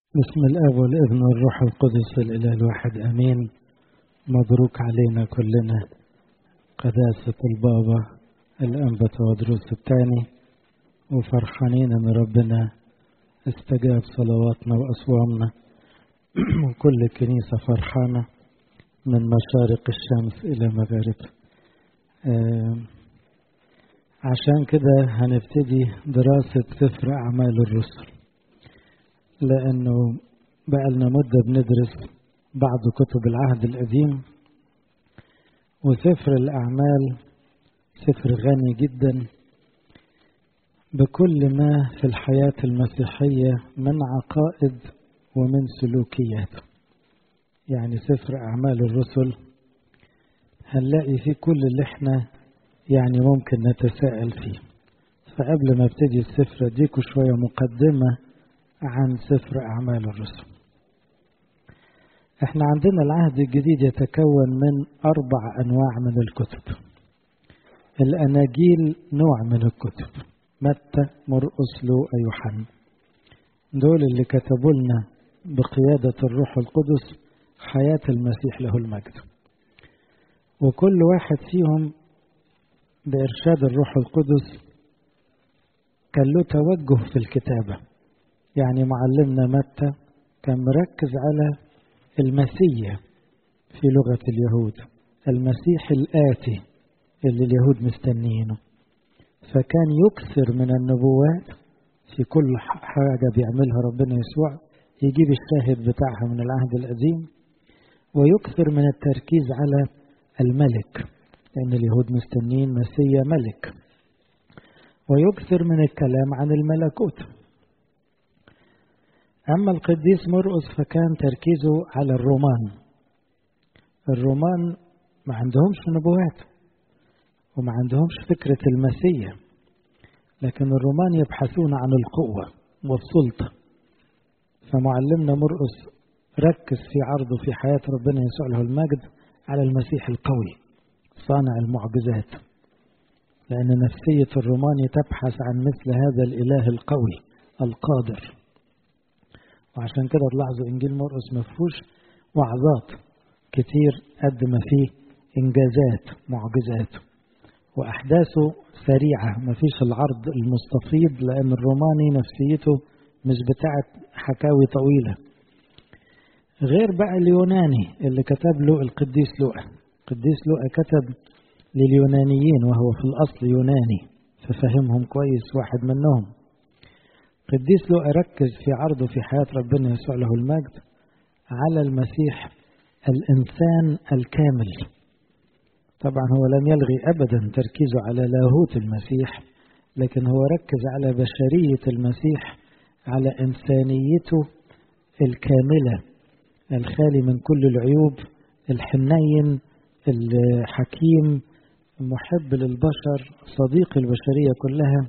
بسم الاب والابن والروح القدس الاله الواحد امين مبروك علينا كلنا قداسه البابا الانبا تودروس الثاني وفرحانين ان ربنا استجاب صلواتنا واصوامنا وكل كنيسه فرحانه من مشارق الشمس الى مغاربها عشان كده هنبتدي دراسه سفر اعمال الرسل لأنه بقى لنا مدة بندرس بعض كتب العهد القديم وسفر الأعمال سفر غني جدا بكل ما في الحياة المسيحية من عقائد ومن سلوكيات يعني سفر أعمال الرسل هنلاقي فيه كل اللي احنا يعني ممكن نتساءل فيه فقبل ما ابتدي السفر اديكوا شوية مقدمة عن سفر أعمال الرسل احنا عندنا العهد الجديد يتكون من أربع أنواع من الكتب الأناجيل نوع من الكتب متى مرقس لوقا يوحنا دول اللي كتبوا لنا بقيادة الروح القدس حياة المسيح له المجد وكل واحد فيهم بإرشاد الروح القدس كان له توجه في الكتابه يعني معلمنا متى كان مركز على المسيح في لغة اليهود المسيح الآتي اللي اليهود مستنيينه فكان يكثر من النبوات في كل حاجة بيعملها ربنا يسوع يجيب الشاهد بتاعها من العهد القديم ويكثر من التركيز على الملك لأن اليهود مستنيين مسيا ملك ويكثر من الكلام عن الملكوت أما القديس مرقس فكان تركيزه على الرومان الرومان ما عندهمش نبوات وما عندهمش فكرة المسيح لكن الرومان يبحثون عن القوة والسلطة فمعلمنا مرقس ركز في عرضه في حياة ربنا يسوع له المجد على المسيح القوي صانع المعجزات لأن نفسية الروماني تبحث عن مثل هذا الإله القوي القادر وعشان كده تلاحظوا انجيل مرقس ما فيهوش وعظات كتير قد ما فيه انجازات معجزات واحداثه سريعه ما فيش العرض المستفيض لان الروماني نفسيته مش بتاعت حكاوي طويله غير بقى اليوناني اللي كتب له القديس لوقا القديس لوقا كتب لليونانيين وهو في الاصل يوناني ففهمهم كويس واحد منهم قديس لوقا ركز في عرضه في حياة ربنا يسوع له المجد على المسيح الإنسان الكامل طبعا هو لم يلغي أبدا تركيزه على لاهوت المسيح لكن هو ركز على بشرية المسيح على إنسانيته الكاملة الخالي من كل العيوب الحنين الحكيم محب للبشر صديق البشرية كلها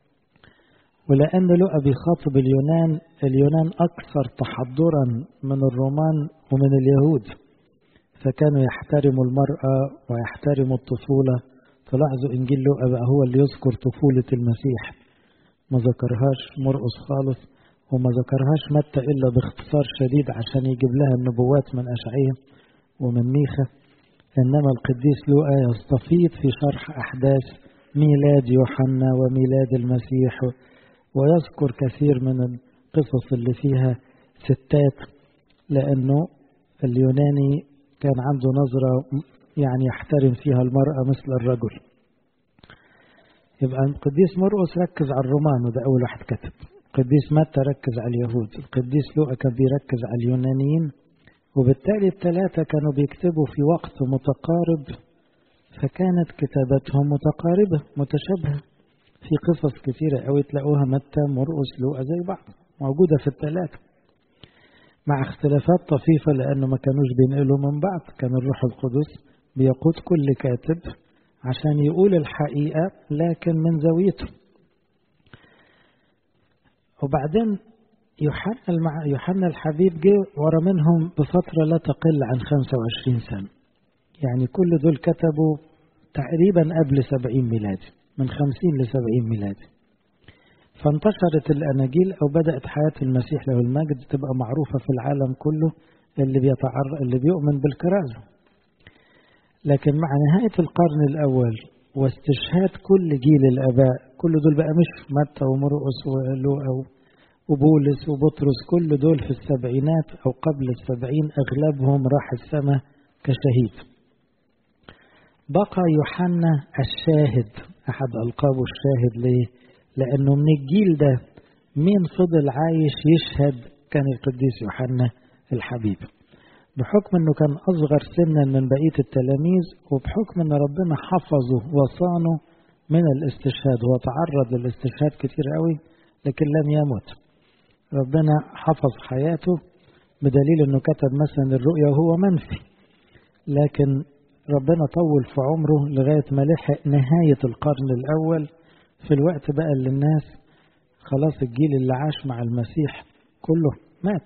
ولأن لقى بيخاطب اليونان اليونان أكثر تحضرا من الرومان ومن اليهود فكانوا يحترموا المرأة ويحترموا الطفولة فلاحظوا إنجيل لقى بقى هو اللي يذكر طفولة المسيح ما ذكرهاش مرقس خالص وما ذكرهاش متى إلا باختصار شديد عشان يجيب لها النبوات من أشعية ومن ميخا إنما القديس لوقا يستفيض في شرح أحداث ميلاد يوحنا وميلاد المسيح ويذكر كثير من القصص اللي فيها ستات لأنه اليوناني كان عنده نظرة يعني يحترم فيها المرأة مثل الرجل يبقى القديس مرقس ركز على الرومان وده أول واحد كتب القديس متى ركز على اليهود القديس لوقا كان بيركز على اليونانيين وبالتالي الثلاثة كانوا بيكتبوا في وقت متقارب فكانت كتابتهم متقاربة متشابهة في قصص كثيرة أوي تلاقوها متى مرقس لوقا زي بعض موجودة في الثلاثة مع اختلافات طفيفة لأنه ما كانوش بينقلوا من بعض كان الروح القدس بيقود كل كاتب عشان يقول الحقيقة لكن من زاويته وبعدين يوحنا المع... يوحنا الحبيب جه ورا منهم بفترة لا تقل عن 25 سنة يعني كل دول كتبوا تقريبا قبل 70 ميلادي من 50 ل 70 ميلادي فانتشرت الأناجيل أو بدأت حياة المسيح له المجد تبقى معروفة في العالم كله اللي بيتعر اللي بيؤمن بالكرازة لكن مع نهاية القرن الأول واستشهاد كل جيل الآباء كل دول بقى مش متى ومرقس ولوقا وبولس وبطرس كل دول في السبعينات أو قبل السبعين أغلبهم راح السماء كشهيد بقى يوحنا الشاهد أحد ألقابه الشاهد ليه؟ لأنه من الجيل ده مين فضل عايش يشهد كان القديس يوحنا الحبيب بحكم أنه كان أصغر سنا من بقية التلاميذ وبحكم أن ربنا حفظه وصانه من الاستشهاد هو تعرض للاستشهاد كتير قوي لكن لم يمت ربنا حفظ حياته بدليل أنه كتب مثلا الرؤيا وهو منفي لكن ربنا طول في عمره لغاية ما لحق نهاية القرن الأول في الوقت بقى اللي الناس خلاص الجيل اللي عاش مع المسيح كله مات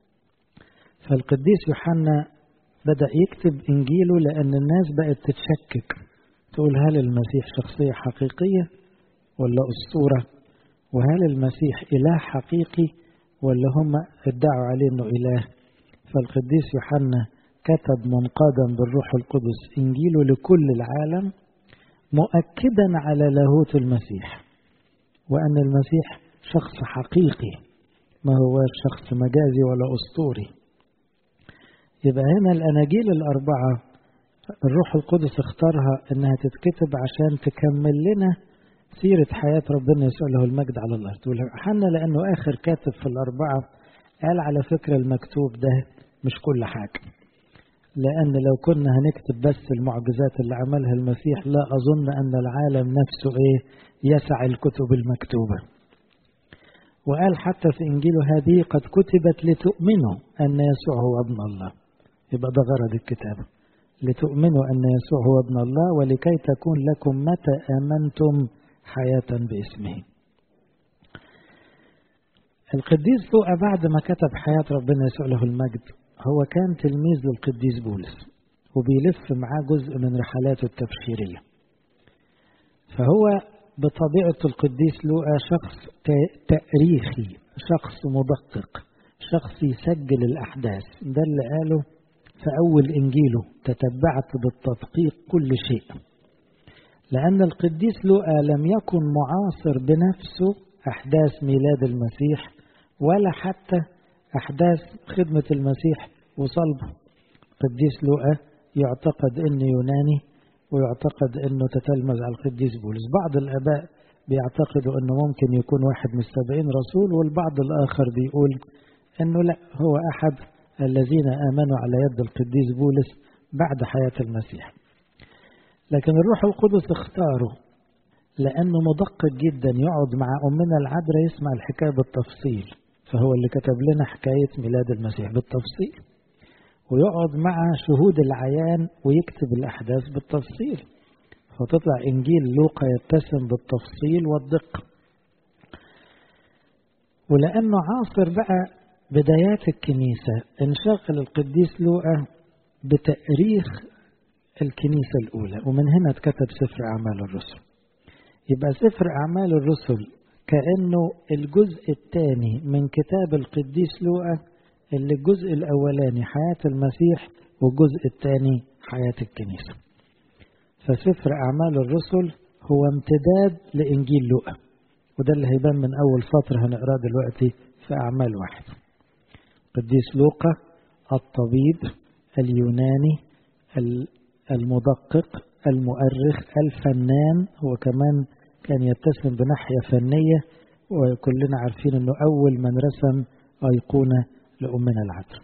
فالقديس يوحنا بدأ يكتب إنجيله لأن الناس بقت تتشكك تقول هل المسيح شخصية حقيقية ولا أسطورة وهل المسيح إله حقيقي ولا هم ادعوا عليه أنه إله فالقديس يوحنا كتب منقادا بالروح القدس إنجيله لكل العالم مؤكدا على لاهوت المسيح وأن المسيح شخص حقيقي ما هو شخص مجازي ولا أسطوري يبقى هنا الأناجيل الأربعة الروح القدس اختارها أنها تتكتب عشان تكمل لنا سيرة حياة ربنا يسوع له المجد على الأرض وحنا لأنه آخر كاتب في الأربعة قال على فكرة المكتوب ده مش كل حاجة لأن لو كنا هنكتب بس المعجزات اللي عملها المسيح لا أظن أن العالم نفسه إيه يسع الكتب المكتوبة وقال حتى في إنجيله هذه قد كتبت لتؤمنوا أن يسوع هو ابن الله يبقى ده غرض الكتاب لتؤمنوا أن يسوع هو ابن الله ولكي تكون لكم متى آمنتم حياة باسمه القديس لوقا بعد ما كتب حياة ربنا يسوع له المجد هو كان تلميذ للقديس بولس وبيلف معاه جزء من رحلاته التبشيرية فهو بطبيعة القديس لوقا شخص تاريخي شخص مدقق شخص يسجل الأحداث ده اللي قاله في أول إنجيله تتبعت بالتدقيق كل شيء لأن القديس لوقا لم يكن معاصر بنفسه أحداث ميلاد المسيح ولا حتى أحداث خدمة المسيح وصلبه قديس لوقا يعتقد أنه يوناني ويعتقد أنه تتلمذ على القديس بولس بعض الآباء بيعتقدوا أنه ممكن يكون واحد من السبعين رسول والبعض الآخر بيقول أنه لا هو أحد الذين آمنوا على يد القديس بولس بعد حياة المسيح لكن الروح القدس اختاره لأنه مدقق جدا يقعد مع أمنا العذراء يسمع الحكاية بالتفصيل فهو اللي كتب لنا حكاية ميلاد المسيح بالتفصيل ويقعد مع شهود العيان ويكتب الأحداث بالتفصيل فتطلع إنجيل لوقا يتسم بالتفصيل والدقة ولأنه عاصر بقى بدايات الكنيسة انشغل القديس لوقا بتأريخ الكنيسة الأولى ومن هنا اتكتب سفر أعمال الرسل يبقى سفر أعمال الرسل كأنه الجزء الثاني من كتاب القديس لوقا اللي الجزء الأولاني حياة المسيح والجزء الثاني حياة الكنيسة فسفر أعمال الرسل هو امتداد لإنجيل لوقا وده اللي هيبان من أول سطر هنقراه دلوقتي في أعمال واحد قديس لوقا الطبيب اليوناني المدقق المؤرخ الفنان هو كمان كان يتسم بناحية فنية وكلنا عارفين أنه أول من رسم أيقونة لأمنا العذراء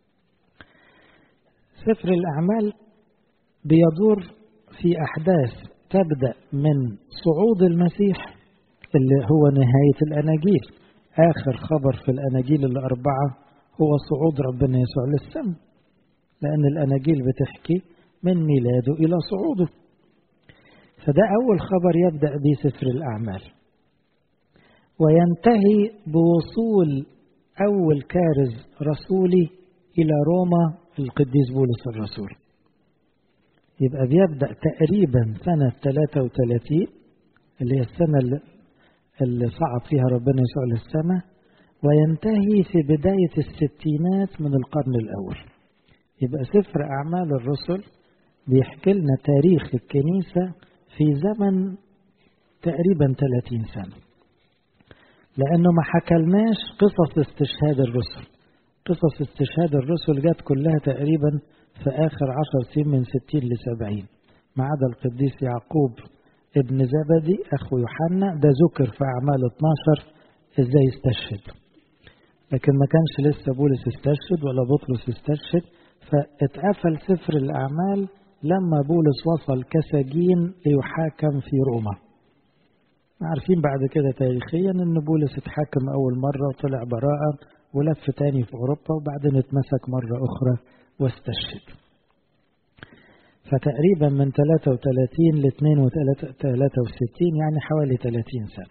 سفر الأعمال بيدور في أحداث تبدأ من صعود المسيح اللي هو نهاية الأناجيل آخر خبر في الأناجيل الأربعة هو صعود ربنا يسوع للسماء لأن الأناجيل بتحكي من ميلاده إلى صعوده فده أول خبر يبدأ به سفر الأعمال وينتهي بوصول أول كارز رسولي إلى روما القديس بولس الرسول يبقى بيبدأ تقريبا سنة 33 اللي هي السنة اللي صعد فيها ربنا يسوع للسماء وينتهي في بداية الستينات من القرن الأول يبقى سفر أعمال الرسل بيحكي لنا تاريخ الكنيسة في زمن تقريبا 30 سنة لأنه ما حكلناش قصص استشهاد الرسل قصص استشهاد الرسل جت كلها تقريبا في آخر عشر سنين من 60 ل 70 ما عدا القديس يعقوب ابن زبدي أخو يوحنا ده ذكر في أعمال 12 إزاي استشهد لكن ما كانش لسه بولس استشهد ولا بطرس استشهد فاتقفل سفر الأعمال لما بولس وصل كسجين ليحاكم في روما عارفين بعد كده تاريخيا ان بولس اتحاكم اول مرة وطلع براءة ولف تاني في اوروبا وبعدين اتمسك مرة اخرى واستشهد فتقريبا من 33 ل 63 يعني حوالي 30 سنة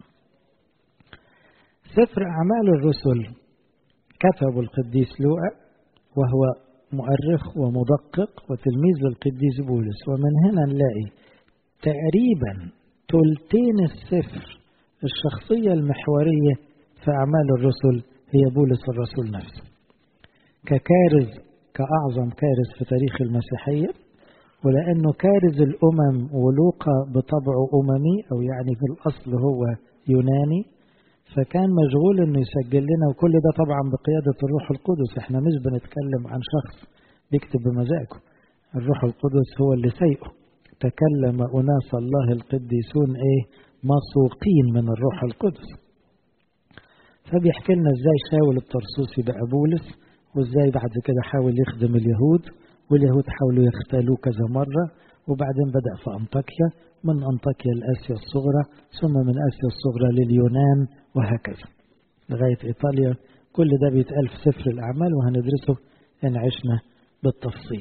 سفر أعمال الرسل كتب القديس لوقا وهو مؤرخ ومدقق وتلميذ للقديس بولس ومن هنا نلاقي تقريبا تلتين السفر الشخصية المحورية في أعمال الرسل هي بولس الرسول نفسه ككارز كأعظم كارز في تاريخ المسيحية ولأنه كارز الأمم ولوقا بطبعه أممي أو يعني في الأصل هو يوناني فكان مشغول انه يسجل لنا وكل ده طبعا بقيادة الروح القدس احنا مش بنتكلم عن شخص بيكتب بمزاجه الروح القدس هو اللي سيئه تكلم أناس الله القديسون ايه مسوقين من الروح القدس فبيحكي لنا ازاي شاول الطرسوسي بقى بولس وازاي بعد كده حاول يخدم اليهود واليهود حاولوا يختالوه كذا مرة وبعدين بدأ في أنطاكيا من أنطاكيا لآسيا الصغرى ثم من آسيا الصغرى لليونان وهكذا لغاية إيطاليا كل ده بيتقال في سفر الأعمال وهندرسه إن عشنا بالتفصيل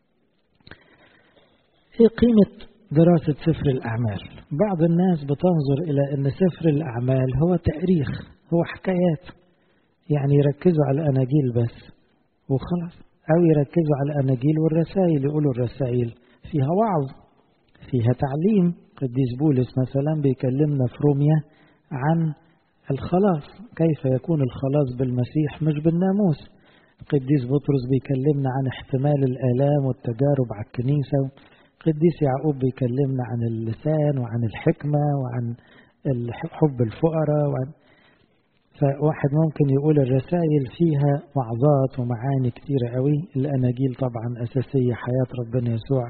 إيه قيمة دراسة سفر الأعمال بعض الناس بتنظر إلى أن سفر الأعمال هو تاريخ هو حكايات يعني يركزوا على الأناجيل بس وخلاص أو يركزوا على الأناجيل والرسائل يقولوا الرسائل فيها وعظ فيها تعليم قديس بولس مثلا بيكلمنا في روميا عن الخلاص كيف يكون الخلاص بالمسيح مش بالناموس قديس بطرس بيكلمنا عن احتمال الآلام والتجارب على الكنيسة قديس يعقوب بيكلمنا عن اللسان وعن الحكمة وعن حب الفقراء وعن فواحد ممكن يقول الرسائل فيها وعظات ومعاني كتيرة قوي الأناجيل طبعا أساسية حياة ربنا يسوع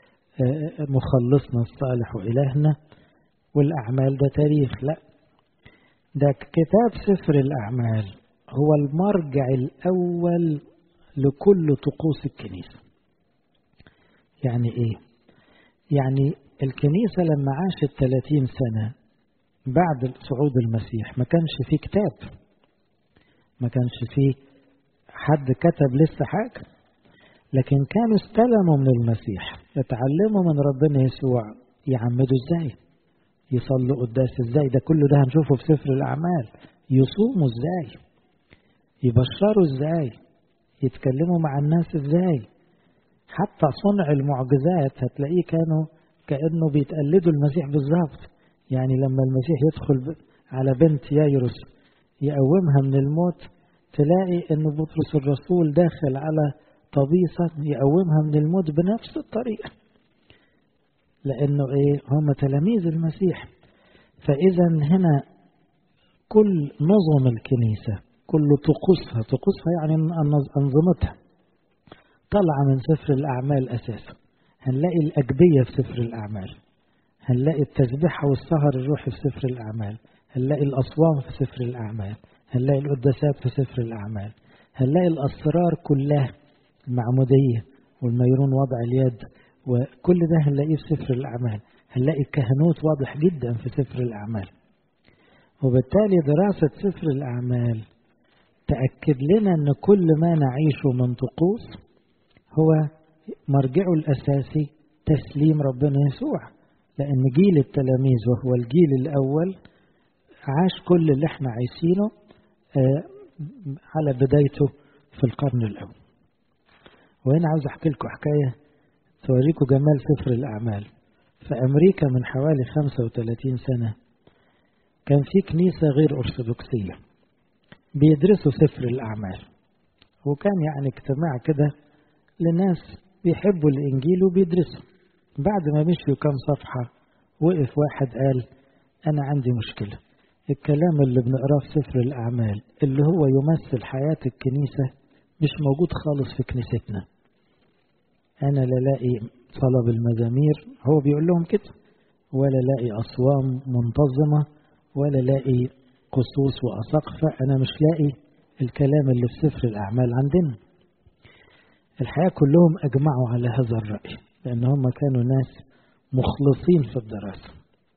مخلصنا الصالح وإلهنا والأعمال ده تاريخ لا ده كتاب سفر الأعمال هو المرجع الأول لكل طقوس الكنيسة يعني إيه؟ يعني الكنيسة لما عاشت 30 سنة بعد صعود المسيح ما كانش فيه كتاب ما كانش فيه حد كتب لسه حاجة لكن كانوا استلموا من المسيح يتعلموا من ربنا يسوع يعمدوا ازاي يصلوا قداس ازاي ده كله ده هنشوفه في سفر الأعمال يصوموا ازاي يبشروا ازاي يتكلموا مع الناس ازاي حتى صنع المعجزات هتلاقيه كانوا كأنه بيتقلدوا المسيح بالظبط يعني لما المسيح يدخل على بنت يايروس يقومها من الموت تلاقي ان بطرس الرسول داخل على طبيسة يقومها من الموت بنفس الطريقة لأنه إيه هم تلاميذ المسيح فإذا هنا كل نظم الكنيسة كل طقوسها طقوسها يعني أنظمتها طالعة من سفر الأعمال أساسا هنلاقي الأجبية في سفر الأعمال هنلاقي التسبيحة والسهر الروحي في سفر الأعمال هنلاقي الأصوام في سفر الأعمال هنلاقي القداسات في سفر الأعمال هنلاقي الأسرار كلها المعمودية والميرون وضع اليد وكل ده هنلاقيه في سفر الأعمال هنلاقي الكهنوت واضح جدا في سفر الأعمال وبالتالي دراسة سفر الأعمال تأكد لنا أن كل ما نعيشه من طقوس هو مرجعه الأساسي تسليم ربنا يسوع لأن جيل التلاميذ وهو الجيل الأول عاش كل اللي احنا عايشينه على بدايته في القرن الأول وهنا عاوز أحكي لكم حكاية توريكم جمال سفر الأعمال في أمريكا من حوالي 35 سنة كان في كنيسة غير أرثوذكسية بيدرسوا سفر الأعمال وكان يعني اجتماع كده لناس بيحبوا الإنجيل وبيدرسوا بعد ما مشيوا كام صفحة وقف واحد قال أنا عندي مشكلة الكلام اللي بنقراه في سفر الأعمال اللي هو يمثل حياة الكنيسة مش موجود خالص في كنيستنا أنا لا لاقي صلاة بالمزامير هو بيقول لهم كده ولا لاقي أصوام منتظمة ولا لاقي قصوص وأساقفة أنا مش لاقي الكلام اللي في سفر الأعمال عندنا الحقيقة كلهم أجمعوا على هذا الرأي لأن هم كانوا ناس مخلصين في الدراسة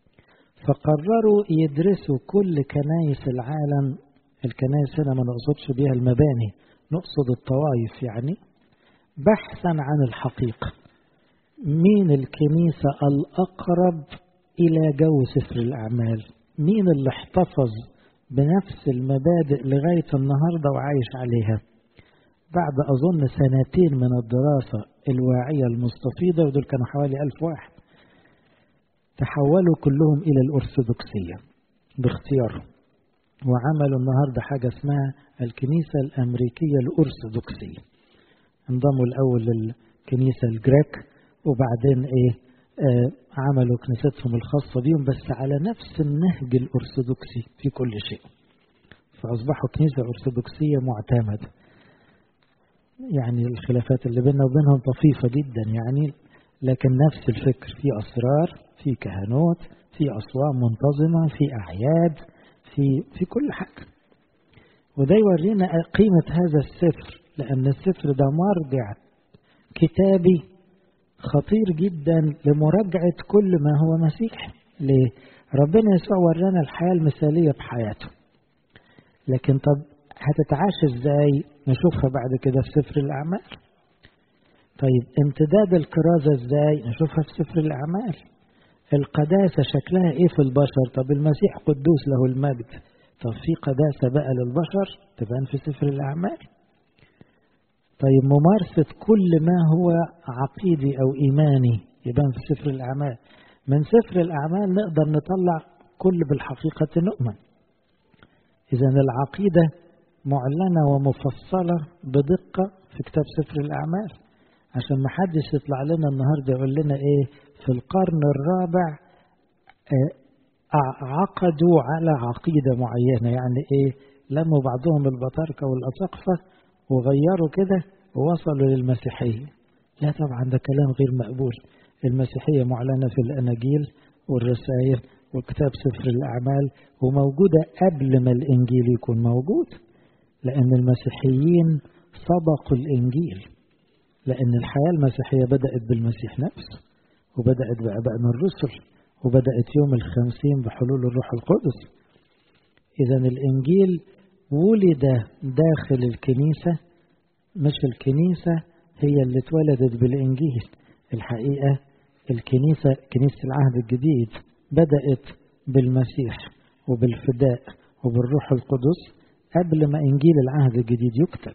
فقرروا يدرسوا كل كنايس العالم الكنايس هنا ما نقصدش بها المباني نقصد الطوائف يعني بحثا عن الحقيقة مين الكنيسة الأقرب إلى جو سفر الأعمال مين اللي احتفظ بنفس المبادئ لغاية النهاردة وعايش عليها بعد أظن سنتين من الدراسة الواعية المستفيضة ودول كانوا حوالي ألف واحد تحولوا كلهم إلى الأرثوذكسية باختيارهم وعملوا النهاردة حاجة اسمها الكنيسة الأمريكية الأرثوذكسية انضموا الأول للكنيسة الجريك وبعدين إيه آه عملوا كنيستهم الخاصة بيهم بس على نفس النهج الأرثوذكسي في كل شيء فأصبحوا كنيسة أرثوذكسية معتمدة يعني الخلافات اللي بيننا وبينهم طفيفة جدا يعني لكن نفس الفكر في أسرار في كهنوت في أصوام منتظمة في أعياد في في كل حاجة وده يورينا قيمة هذا السفر لأن السفر ده مرجع كتابي خطير جدا لمراجعة كل ما هو مسيحي ليه؟ ربنا يسوع ورانا الحياة المثالية بحياته لكن طب هتتعاش ازاي نشوفها بعد كده في سفر الأعمال طيب امتداد الكرازة ازاي نشوفها في سفر الأعمال القداسة شكلها ايه في البشر طب المسيح قدوس له المجد طب في قداسة بقى للبشر تبان في سفر الأعمال طيب ممارسة كل ما هو عقيدي أو إيماني يبان في سفر الأعمال من سفر الأعمال نقدر نطلع كل بالحقيقة نؤمن إذا العقيدة معلنة ومفصلة بدقة في كتاب سفر الأعمال عشان ما حدش يطلع لنا النهاردة يقول لنا إيه في القرن الرابع عقدوا على عقيدة معينة يعني إيه لموا بعضهم البطاركة والأساقفة وغيروا كده ووصلوا للمسيحية لا طبعا ده كلام غير مقبول المسيحية معلنة في الأناجيل والرسائل وكتاب سفر الأعمال وموجودة قبل ما الإنجيل يكون موجود لأن المسيحيين سبقوا الإنجيل لأن الحياة المسيحية بدأت بالمسيح نفسه وبدأت بأبائنا الرسل وبدأت يوم الخمسين بحلول الروح القدس إذا الإنجيل ولد داخل الكنيسة مش الكنيسة هي اللي اتولدت بالإنجيل الحقيقة الكنيسة كنيسة العهد الجديد بدأت بالمسيح وبالفداء وبالروح القدس قبل ما إنجيل العهد الجديد يكتب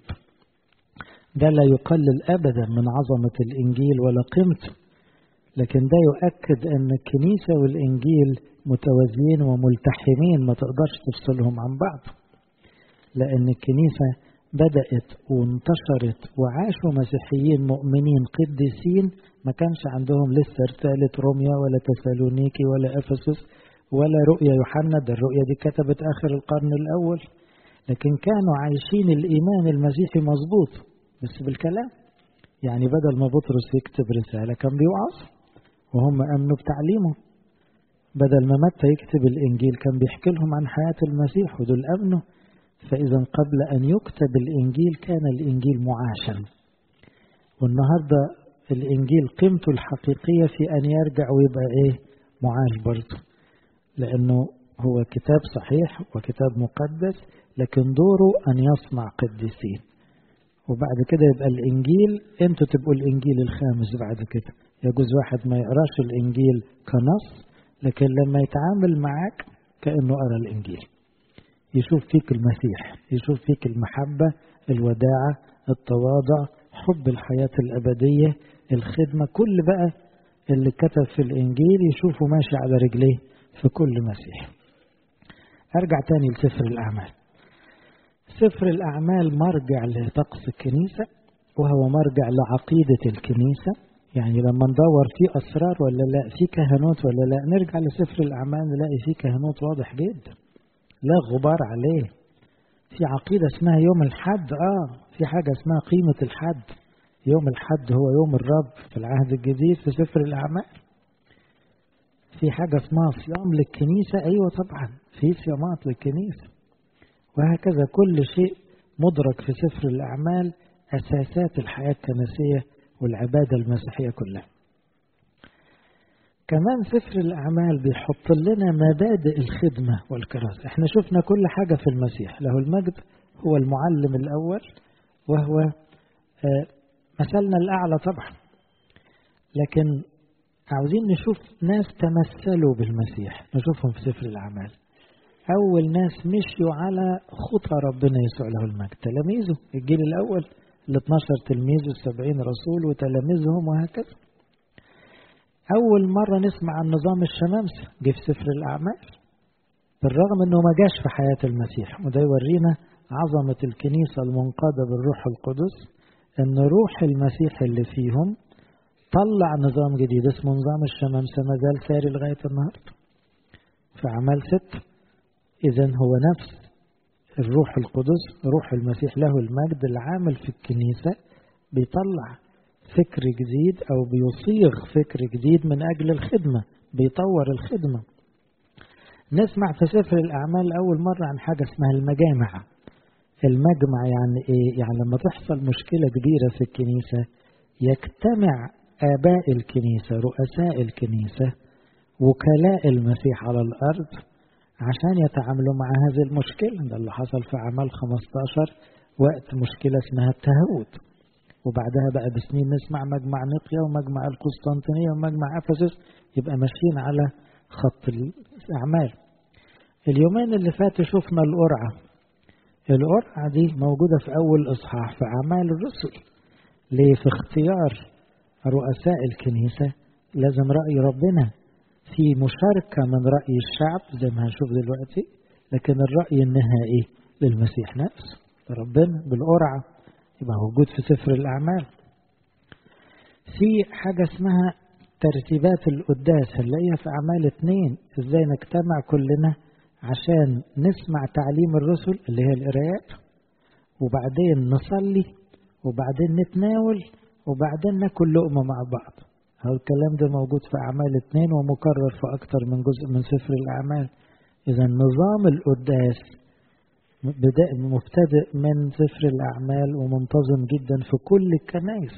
ده لا يقلل أبدا من عظمة الإنجيل ولا قيمته لكن ده يؤكد أن الكنيسة والإنجيل متوازيين وملتحمين ما تقدرش تفصلهم عن بعض لأن الكنيسة بدأت وانتشرت وعاشوا مسيحيين مؤمنين قديسين ما كانش عندهم لسه رسالة روميا ولا تسالونيكي ولا أفسس ولا رؤيا يوحنا ده الرؤيا دي كتبت آخر القرن الأول لكن كانوا عايشين الإيمان المسيحي مظبوط بس بالكلام يعني بدل ما بطرس يكتب رسالة كان بيوعظ وهم أمنوا بتعليمه بدل ما متى يكتب الإنجيل كان بيحكي لهم عن حياة المسيح ودول أمنوا فإذا قبل أن يكتب الإنجيل كان الإنجيل معاشا والنهاردة الإنجيل قيمته الحقيقية في أن يرجع ويبقى إيه معاش برضه لأنه هو كتاب صحيح وكتاب مقدس لكن دوره أن يصنع قديسين وبعد كده يبقى الإنجيل أنتوا تبقوا الإنجيل الخامس بعد كده يجوز واحد ما يقراش الإنجيل كنص لكن لما يتعامل معاك كأنه قرأ الإنجيل يشوف فيك المسيح يشوف فيك المحبة الوداعة التواضع حب الحياة الأبدية الخدمة كل بقى اللي كتب في الإنجيل يشوفه ماشي على رجليه في كل مسيح أرجع تاني لسفر الأعمال سفر الأعمال مرجع لطقس الكنيسة وهو مرجع لعقيدة الكنيسة يعني لما ندور فيه أسرار ولا لا في كهنوت ولا لا نرجع لسفر الأعمال نلاقي فيه كهنوت واضح جدا لا غبار عليه في عقيدة اسمها يوم الحد آه في حاجة اسمها قيمة الحد يوم الحد هو يوم الرب في العهد الجديد في سفر الأعمال في حاجة اسمها صيام للكنيسة أيوة طبعا في صيامات للكنيسة وهكذا كل شيء مدرك في سفر الأعمال أساسات الحياة الكنسية والعبادة المسيحية كلها كمان سفر الأعمال بيحط لنا مبادئ الخدمة والكراسة احنا شفنا كل حاجة في المسيح له المجد هو المعلم الأول وهو مثلنا الأعلى طبعا لكن عاوزين نشوف ناس تمثلوا بالمسيح نشوفهم في سفر الأعمال أول ناس مشيوا على خطى ربنا يسوع له المجد تلاميذه الجيل الأول ال 12 تلميذ والسبعين رسول وتلاميذهم وهكذا أول مرة نسمع عن نظام الشمامسة جه في سفر الأعمال بالرغم أنه ما جاش في حياة المسيح وده يورينا عظمة الكنيسة المنقادة بالروح القدس أن روح المسيح اللي فيهم طلع نظام جديد اسمه نظام الشمامسة ما زال ساري لغاية النهاردة في أعمال ستة إذا هو نفس الروح القدس روح المسيح له المجد العامل في الكنيسة بيطلع فكر جديد أو بيصيغ فكر جديد من أجل الخدمة بيطور الخدمة نسمع في سفر الأعمال أول مرة عن حاجة اسمها المجامع المجمع يعني إيه؟ يعني لما تحصل مشكلة كبيرة في الكنيسة يجتمع آباء الكنيسة رؤساء الكنيسة وكلاء المسيح على الأرض عشان يتعاملوا مع هذه المشكلة ده اللي حصل في أعمال 15 وقت مشكلة اسمها التهود وبعدها بقى بسنين نسمع مجمع نقيا ومجمع القسطنطينية ومجمع أفسس يبقى ماشيين على خط الأعمال اليومين اللي فاتوا شفنا القرعة القرعة دي موجودة في أول إصحاح في أعمال الرسل ليه في اختيار رؤساء الكنيسة لازم رأي ربنا في مشاركة من رأي الشعب زي ما هنشوف دلوقتي لكن الرأي النهائي للمسيح نفسه ربنا بالقرعة يبقى موجود في سفر الأعمال في حاجة اسمها ترتيبات القداس هنلاقيها في أعمال اتنين ازاي نجتمع كلنا عشان نسمع تعليم الرسل اللي هي القرايات وبعدين نصلي وبعدين نتناول وبعدين ناكل لقمة مع بعض هو الكلام ده موجود في أعمال اتنين ومكرر في أكتر من جزء من سفر الأعمال إذا نظام القداس مبتدئ من سفر الأعمال ومنتظم جدا في كل الكنائس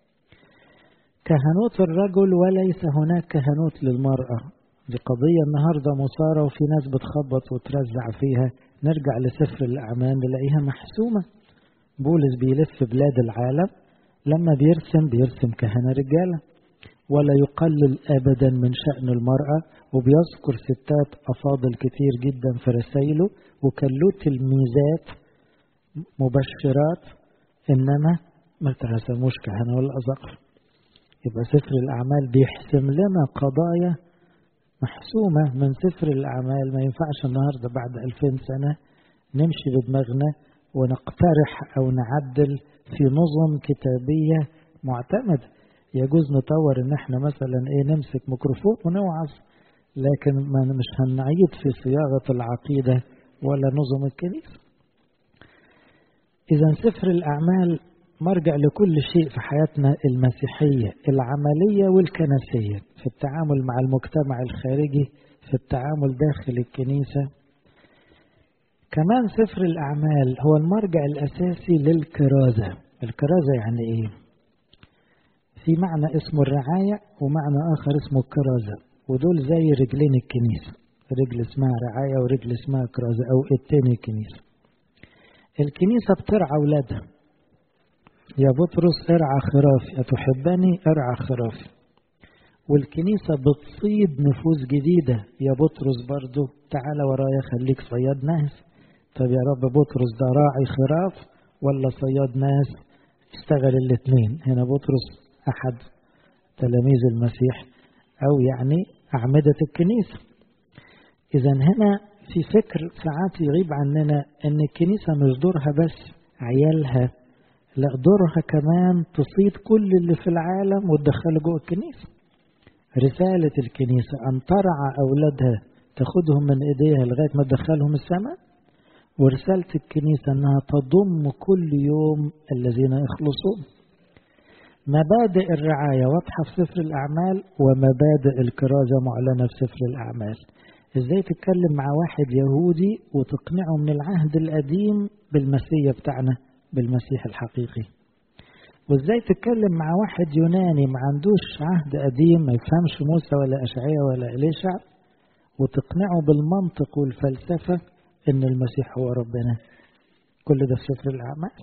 كهنوت الرجل وليس هناك كهنوت للمرأة دي قضية النهاردة مثارة وفي ناس بتخبط وترزع فيها نرجع لسفر الأعمال نلاقيها محسومة بولس بيلف بلاد العالم لما بيرسم بيرسم كهنة رجالة ولا يقلل أبدا من شأن المرأة وبيذكر ستات أفاضل كتير جدا في رسائله وكان له تلميذات مبشرات إنما ما ترسموش كهنة ولا أزقر يبقى سفر الأعمال بيحسم لنا قضايا محسومة من سفر الأعمال ما ينفعش النهاردة بعد ألفين سنة نمشي بدماغنا ونقترح أو نعدل في نظم كتابية معتمدة يجوز نطور ان احنا مثلا ايه نمسك ميكروفون ونوعظ لكن ما مش هنعيد في صياغة العقيدة ولا نظم الكنيسة إذا سفر الأعمال مرجع لكل شيء في حياتنا المسيحية العملية والكنسية في التعامل مع المجتمع الخارجي في التعامل داخل الكنيسة كمان سفر الأعمال هو المرجع الأساسي للكرازة الكرازة يعني إيه؟ في معنى اسمه الرعاية ومعنى آخر اسمه الكرازة ودول زي رجلين الكنيسة رجل اسمها رعاية ورجل اسمها كرازة أو التاني الكنيسة الكنيسة بترعى أولادها يا بطرس ارعى خرافي أتحبني ارعى خرافي والكنيسة بتصيد نفوس جديدة يا بطرس برضو تعالى ورايا خليك صياد ناس طب يا رب بطرس ده راعي خراف ولا صياد ناس اشتغل الاثنين هنا بطرس أحد تلاميذ المسيح أو يعني أعمدة الكنيسة إذا هنا في فكر ساعات يغيب عننا ان الكنيسة مش دورها بس عيالها لا دورها كمان تصيد كل اللي في العالم وتدخله جوه الكنيسة رسالة الكنيسة أن ترعى أولادها تاخدهم من إيديها لغاية ما تدخلهم السماء ورسالة الكنيسة أنها تضم كل يوم الذين يخلصون مبادئ الرعاية واضحة في سفر الأعمال ومبادئ الكرازة معلنة في سفر الأعمال ازاي تتكلم مع واحد يهودي وتقنعه من العهد القديم بالمسيح بتاعنا بالمسيح الحقيقي وازاي تتكلم مع واحد يوناني ما عندوش عهد قديم ما يفهمش موسى ولا أشعية ولا إليشع وتقنعه بالمنطق والفلسفة إن المسيح هو ربنا كل ده في سفر الأعمال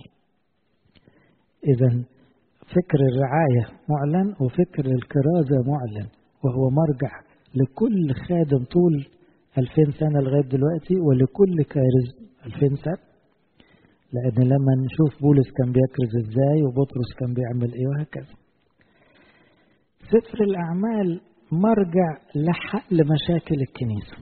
إذا فكر الرعاية معلن وفكر الكرازة معلن وهو مرجع لكل خادم طول 2000 سنة لغاية دلوقتي ولكل كارز 2000 سنة لأن لما نشوف بولس كان بيكرز ازاي وبطرس كان بيعمل ايه وهكذا سفر الأعمال مرجع لحل مشاكل الكنيسة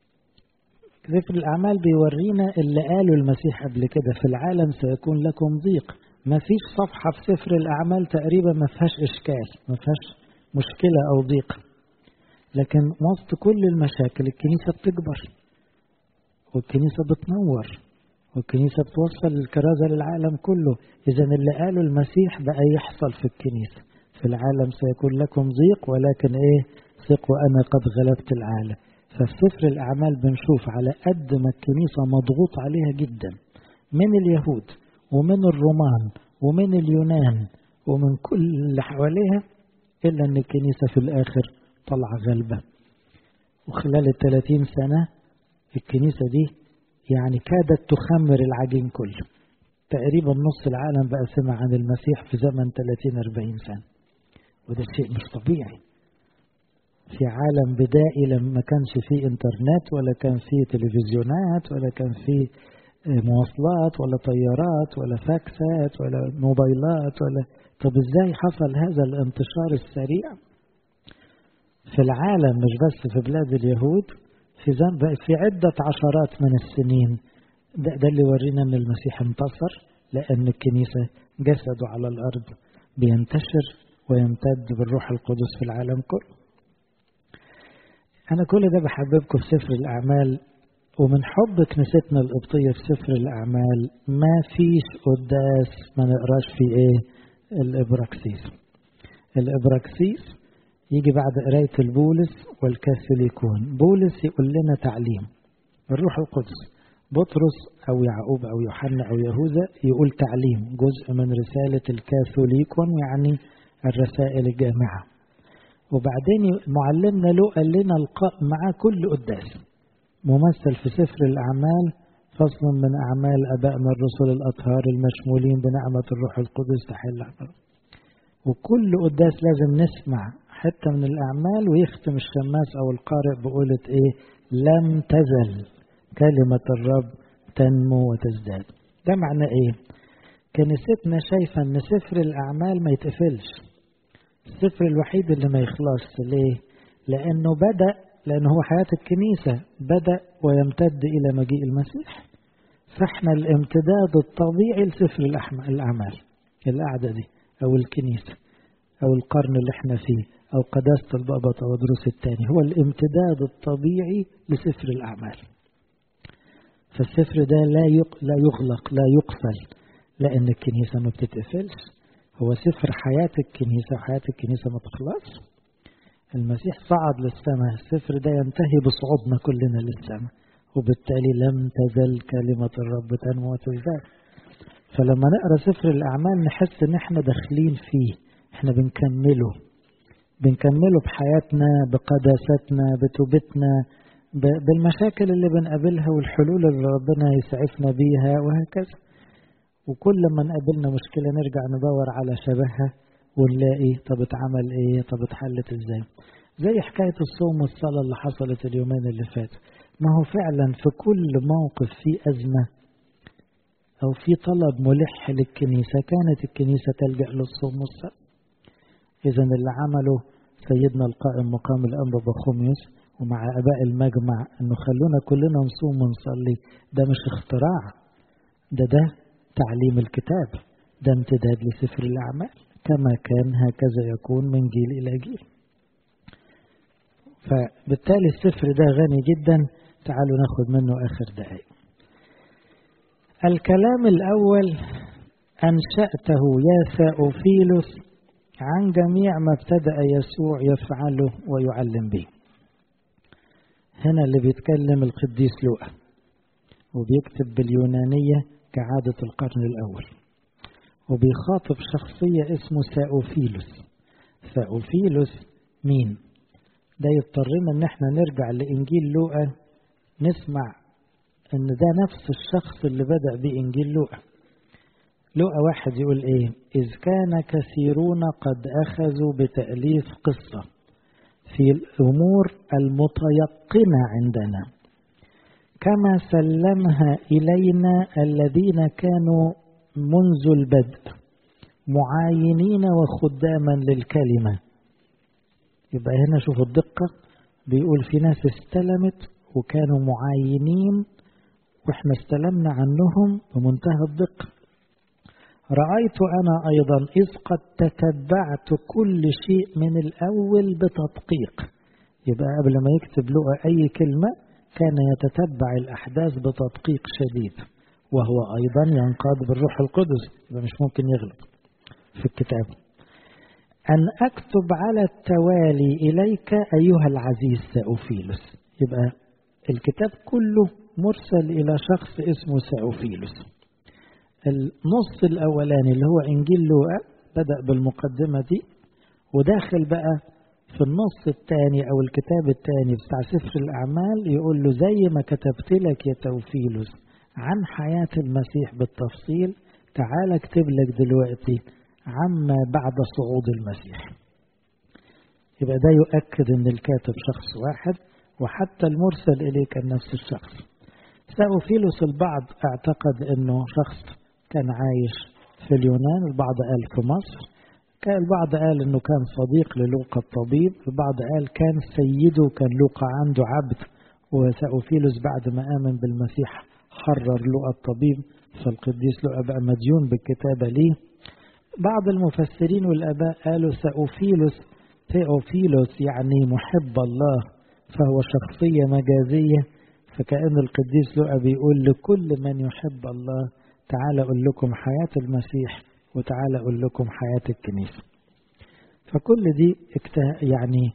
سفر الأعمال بيورينا اللي قاله المسيح قبل كده في العالم سيكون لكم ضيق ما فيش صفحة في سفر الأعمال تقريبا ما فيهاش إشكال ما فيهاش مشكلة أو ضيق لكن وسط كل المشاكل الكنيسة بتكبر والكنيسة بتنور والكنيسة بتوصل الكرازة للعالم كله إذا اللي قاله المسيح بقى يحصل في الكنيسة في العالم سيكون لكم ضيق ولكن إيه ثقوا أنا قد غلبت العالم ففي سفر الأعمال بنشوف على قد ما الكنيسة مضغوط عليها جدا من اليهود ومن الرومان ومن اليونان ومن كل اللي حواليها إلا أن الكنيسة في الآخر طلع غلبة وخلال الثلاثين سنة الكنيسة دي يعني كادت تخمر العجين كله تقريبا نص العالم بقى سمع عن المسيح في زمن 30-40 سنة وده شيء مش طبيعي في عالم بدائي لما كانش فيه انترنت ولا كان فيه تلفزيونات ولا كان فيه مواصلات ولا طيارات ولا فاكسات ولا موبايلات ولا طب ازاي حصل هذا الانتشار السريع في العالم مش بس في بلاد اليهود في في عدة عشرات من السنين ده, ده اللي يورينا ان المسيح انتصر لان الكنيسة جسده على الارض بينتشر ويمتد بالروح القدس في العالم كله انا كل ده بحببكم في سفر الاعمال ومن حب كنيستنا القبطية في سفر الأعمال ما فيش قداس ما نقراش فيه إيه الإبراكسيس الإبراكسيس يجي بعد قراية البولس والكاثوليكون بولس يقول لنا تعليم الروح القدس بطرس أو يعقوب أو يوحنا أو يهوذا يقول تعليم جزء من رسالة الكاثوليكون يعني الرسائل الجامعة وبعدين معلمنا له قال لنا القاء معاه كل قداس ممثل في سفر الأعمال فصل من أعمال أبائنا الرسل الأطهار المشمولين بنعمة الروح القدس تحل عمل وكل قداس لازم نسمع حتى من الأعمال ويختم الشماس أو القارئ بقولة إيه لم تزل كلمة الرب تنمو وتزداد ده معنى إيه كنيستنا شايفة أن سفر الأعمال ما يتقفلش السفر الوحيد اللي ما يخلصش ليه لأنه بدأ لأن هو حياة الكنيسة بدأ ويمتد إلى مجيء المسيح فإحنا الامتداد الطبيعي لسفر الأعمال القعدة دي أو الكنيسة أو القرن اللي احنا فيه أو قداسة البابا تودروس الثاني هو الامتداد الطبيعي لسفر الأعمال فالسفر ده لا لا يغلق لا يقفل لأن الكنيسة ما بتتقفلش هو سفر حياة الكنيسة وحياة الكنيسة ما تخلصش المسيح صعد للسماء السفر ده ينتهي بصعودنا كلنا للسماء وبالتالي لم تزل كلمة الرب تنمو وتزداد فلما نقرا سفر الأعمال نحس إن إحنا داخلين فيه إحنا بنكمله بنكمله بحياتنا بقداستنا بتوبتنا بالمشاكل اللي بنقابلها والحلول اللي ربنا يسعفنا بيها وهكذا وكل ما نقابلنا مشكلة نرجع ندور على شبهها ونلاقي طب اتعمل ايه طب اتحلت ازاي زي حكاية الصوم والصلاة اللي حصلت اليومين اللي فاتوا ما هو فعلا في كل موقف فيه أزمة أو في طلب ملح للكنيسة كانت الكنيسة تلجأ للصوم والصلاة إذا اللي عمله سيدنا القائم مقام الأنبا بخوميوس ومع اباء المجمع انه خلونا كلنا نصوم ونصلي ده مش اختراع ده ده تعليم الكتاب ده امتداد لسفر الاعمال كما كان هكذا يكون من جيل الى جيل فبالتالي السفر ده غني جدا تعالوا ناخد منه اخر دقائق الكلام الاول انشاته يا ثاوفيلوس عن جميع ما ابتدأ يسوع يفعله ويعلم به هنا اللي بيتكلم القديس لوقا وبيكتب باليونانية كعادة القرن الأول وبيخاطب شخصية اسمه ساوفيلوس ساوفيلوس مين ده يضطرنا ان احنا نرجع لإنجيل لوقا نسمع ان ده نفس الشخص اللي بدأ بإنجيل لوقا لقى واحد يقول ايه إذ كان كثيرون قد أخذوا بتأليف قصة في الأمور المتيقنة عندنا كما سلمها إلينا الذين كانوا منذ البدء معاينين وخداما للكلمة يبقى هنا شوفوا الدقة بيقول في ناس استلمت وكانوا معاينين واحنا استلمنا عنهم بمنتهى الدقه رأيت أنا أيضا إذ قد تتبعت كل شيء من الأول بتدقيق يبقى قبل ما يكتب له أي كلمة كان يتتبع الأحداث بتدقيق شديد وهو أيضا ينقاد بالروح القدس يبقى مش ممكن يغلط في الكتاب أن أكتب على التوالي إليك أيها العزيز سأوفيلوس يبقى الكتاب كله مرسل إلى شخص اسمه سأوفيلوس النص الأولاني اللي هو إنجيل لوقا بدأ بالمقدمة دي وداخل بقى في النص الثاني أو الكتاب الثاني بتاع سفر الأعمال يقول له زي ما كتبت لك يا توفيلوس عن حياة المسيح بالتفصيل تعال اكتب لك دلوقتي عما بعد صعود المسيح يبقى ده يؤكد ان الكاتب شخص واحد وحتى المرسل اليه كان نفس الشخص سأوفيلوس البعض اعتقد انه شخص كان عايش في اليونان البعض قال في مصر كان البعض قال انه كان صديق للوقا الطبيب البعض قال كان سيده كان لوقا عنده عبد وسأوفيلوس بعد ما آمن بالمسيح حرر لوقا الطبيب فالقديس لوقا بقى مديون بالكتابة ليه بعض المفسرين والآباء قالوا سأوفيلوس تيوفيلوس يعني محب الله فهو شخصية مجازية فكأن القديس لوقا بيقول لكل من يحب الله تعال أقول لكم حياة المسيح وتعال أقول لكم حياة الكنيسة فكل دي يعني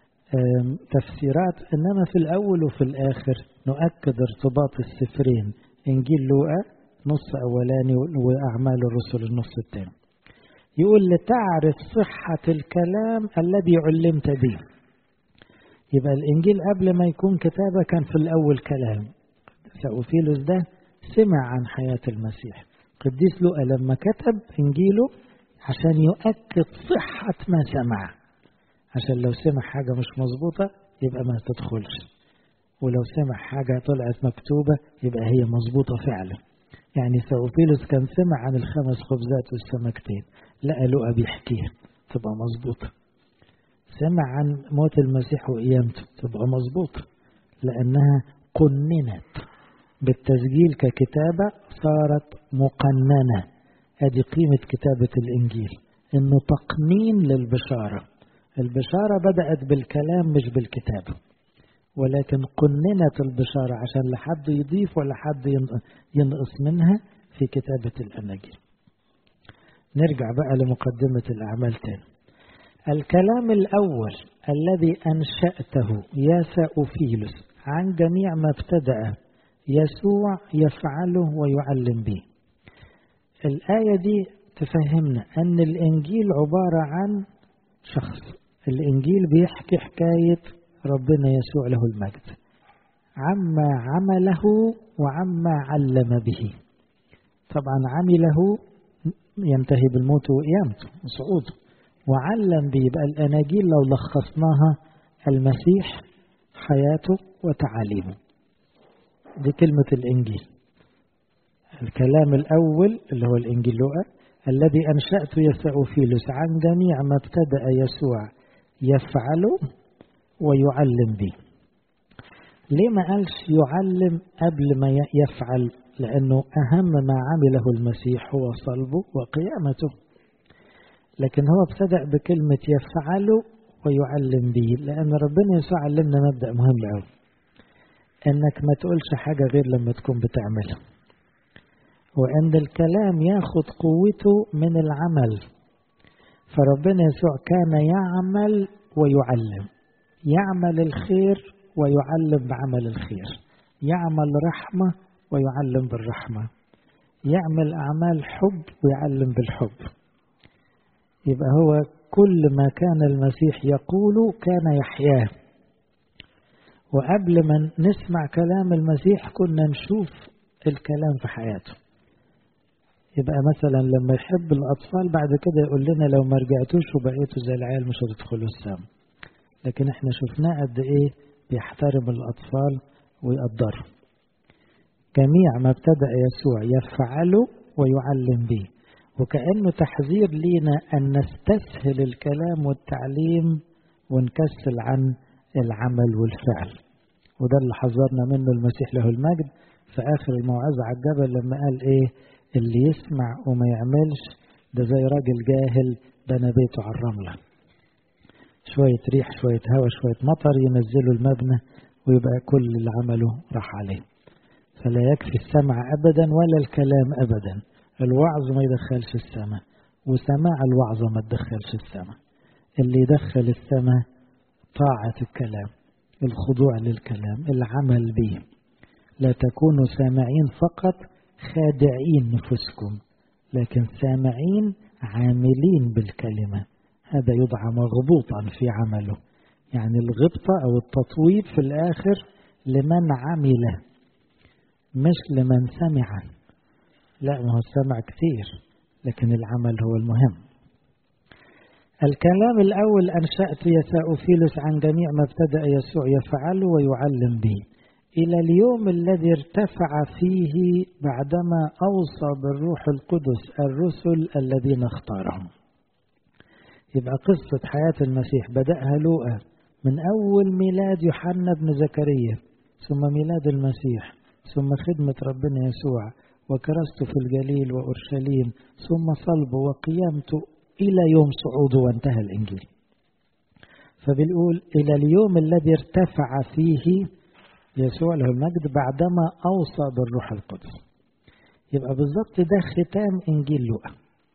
تفسيرات إنما في الأول وفي الآخر نؤكد ارتباط السفرين إنجيل لوقا نص أولاني وأعمال الرسل النص الثاني يقول لتعرف صحة الكلام الذي علمت به يبقى الإنجيل قبل ما يكون كتابة كان في الأول كلام سأوفيلوس ده سمع عن حياة المسيح قديس لوقا لما كتب إنجيله عشان يؤكد صحة ما سمع عشان لو سمع حاجة مش مظبوطة يبقى ما تدخلش ولو سمع حاجة طلعت مكتوبة يبقى هي مظبوطة فعلا يعني سوفيلوس كان سمع عن الخمس خبزات والسمكتين لقى لقى بيحكيها تبقى مظبوطة سمع عن موت المسيح وقيامته تبقى مظبوطة لأنها قننت بالتسجيل ككتابة صارت مقننة ادي قيمة كتابة الإنجيل إنه تقنين للبشارة البشارة بدأت بالكلام مش بالكتابة ولكن قننت البشارة عشان لحد يضيف ولا حد ينقص منها في كتابة الأناجيل نرجع بقى لمقدمة الأعمال تاني الكلام الأول الذي أنشأته يا سأوفيلوس عن جميع ما ابتدأ يسوع يفعله ويعلم به الآية دي تفهمنا أن الإنجيل عبارة عن شخص الإنجيل بيحكي حكاية ربنا يسوع له المجد عما عمله وعما علم به طبعا عمله ينتهي بالموت وقيامته وصعوده وعلم به يبقى الأناجيل لو لخصناها المسيح حياته وتعاليمه دي كلمة الإنجيل الكلام الأول اللي هو الإنجيل لوقا الذي أنشأت يسأوفيلوس عن جميع ما ابتدأ يسوع يفعله ويعلم به ليه ما قالش يعلم قبل ما يفعل لأنه أهم ما عمله المسيح هو صلبه وقيامته لكن هو ابتدأ بكلمة يفعل ويعلم به لأن ربنا يسوع علمنا مبدأ مهم أوي إنك ما تقولش حاجة غير لما تكون بتعملها وأن الكلام ياخد قوته من العمل فربنا يسوع كان يعمل ويعلم يعمل الخير ويعلم بعمل الخير يعمل رحمة ويعلم بالرحمة يعمل أعمال حب ويعلم بالحب يبقى هو كل ما كان المسيح يقوله كان يحياه وقبل ما نسمع كلام المسيح كنا نشوف الكلام في حياته يبقى مثلا لما يحب الأطفال بعد كده يقول لنا لو ما رجعتوش وبقيتوا زي العيال مش هتدخلوا السما لكن احنا شفناه قد ايه بيحترم الأطفال ويقدرهم جميع ما ابتدأ يسوع يفعله ويعلم به وكأنه تحذير لينا أن نستسهل الكلام والتعليم ونكسل عن العمل والفعل وده اللي حذرنا منه المسيح له المجد في آخر الموعظة على الجبل لما قال إيه اللي يسمع وما يعملش ده زي راجل جاهل بنى بيته على الرملة شوية ريح شوية هواء شوية مطر ينزلوا المبنى ويبقى كل اللي عمله راح عليه فلا يكفي السمع أبدا ولا الكلام أبدا الوعظ ما يدخلش السماء وسماع الوعظة ما تدخلش السماء اللي يدخل السماء طاعة الكلام الخضوع للكلام العمل به لا تكونوا سامعين فقط خادعين نفسكم لكن سامعين عاملين بالكلمة هذا يدعى مغبوطا في عمله يعني الغبطة أو التطويب في الآخر لمن عمل مش لمن سمع لا ما هو السمع كتير لكن العمل هو المهم الكلام الأول أنشأت يا ساوفيلوس عن جميع ما ابتدأ يسوع يفعله ويعلم به إلى اليوم الذي ارتفع فيه بعدما أوصى بالروح القدس الرسل الذين اختارهم يبقى قصة حياة المسيح بدأها لوقا من أول ميلاد يوحنا بن زكريا ثم ميلاد المسيح ثم خدمة ربنا يسوع وكرسته في الجليل وأورشليم ثم صلبه وقيامته إلى يوم صعوده وانتهى الإنجيل فبنقول إلى اليوم الذي ارتفع فيه يسوع له المجد بعدما أوصى بالروح القدس يبقى بالظبط ده ختام إنجيل لوقا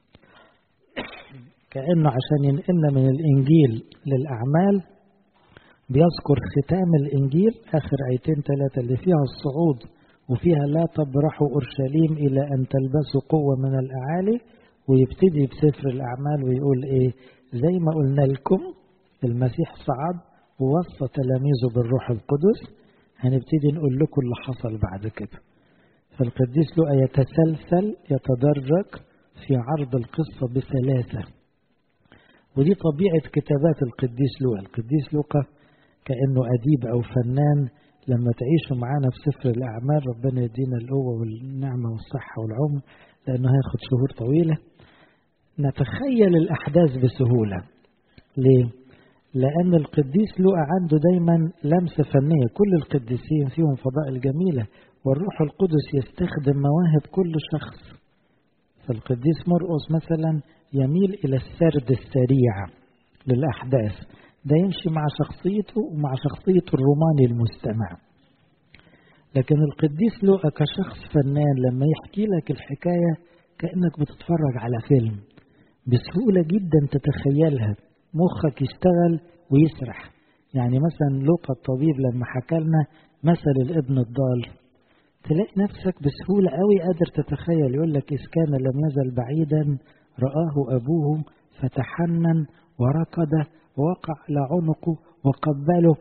كأنه عشان ينقلنا من الإنجيل للأعمال بيذكر ختام الإنجيل آخر آيتين ثلاثة اللي فيها الصعود وفيها لا تبرحوا أورشليم إلى أن تلبسوا قوة من الأعالي ويبتدي بسفر الأعمال ويقول إيه زي ما قلنا لكم المسيح صعد ووصى تلاميذه بالروح القدس هنبتدي نقول لكم اللي حصل بعد كده فالقديس لوقا يتسلسل يتدرج في عرض القصة بسلاسة ودي طبيعة كتابات القديس لوقا القديس لوقا كأنه أديب أو فنان لما تعيشوا معانا في سفر الأعمال ربنا يدينا القوة والنعمة والصحة والعمر لأنه هياخد شهور طويلة نتخيل الأحداث بسهولة ليه؟ لأن القديس لوقا عنده دايما لمسة فنية كل القديسين فيهم فضائل جميلة والروح القدس يستخدم مواهب كل شخص فالقديس مرقس مثلا يميل إلى السرد السريع للأحداث ده يمشي مع شخصيته ومع شخصية الروماني المستمع لكن القديس لوقا كشخص فنان لما يحكي لك الحكاية كأنك بتتفرج على فيلم بسهولة جدا تتخيلها مخك يشتغل ويسرح يعني مثلا لوقا الطبيب لما حكى لنا مثل الابن الضال تلاقي نفسك بسهولة قوي قادر تتخيل يقول لك إذ كان لم يزل بعيدا رآه أبوه فتحنن وركض ووقع على عنقه وقبله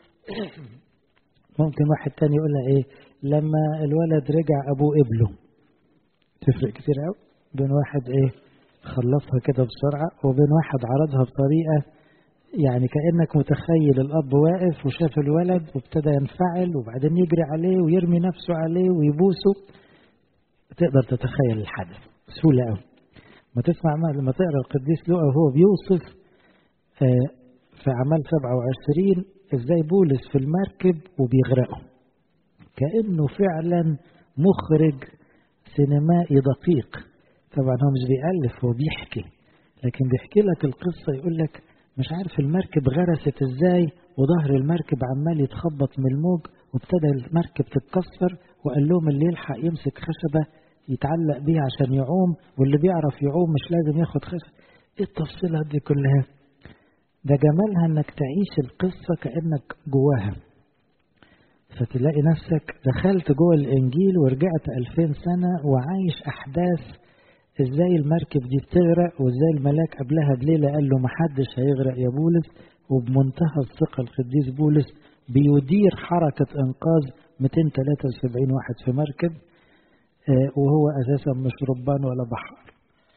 ممكن واحد تاني يقولها ايه لما الولد رجع ابوه قبله تفرق كتير قوي بين واحد ايه خلصها كده بسرعة وبين واحد عرضها بطريقة يعني كأنك متخيل الأب واقف وشاف الولد وابتدى ينفعل وبعدين يجري عليه ويرمي نفسه عليه ويبوسه تقدر تتخيل الحدث بسهولة قوي ما تسمع ما لما تقرا القديس لوقا وهو بيوصف في أعمال 27 ازاي بولس في المركب وبيغرقوا كأنه فعلا مخرج سينمائي دقيق طبعا هو مش بيألف هو بيحكي لكن بيحكي لك القصة يقول لك مش عارف المركب غرست ازاي وظهر المركب عمال يتخبط من الموج وابتدى المركب تتكسر وقال لهم اللي يلحق يمسك خشبة يتعلق بيها عشان يعوم واللي بيعرف يعوم مش لازم ياخد خشبة ايه التفصيلات دي كلها ده جمالها انك تعيش القصة كأنك جواها فتلاقي نفسك دخلت جوه الانجيل ورجعت ألفين سنة وعايش احداث ازاي المركب دي بتغرق وازاي الملاك قبلها بليلة قال له محدش هيغرق يا بولس وبمنتهى الثقة القديس بولس بيدير حركة انقاذ 273 واحد في مركب وهو اساسا مش ربان ولا بحر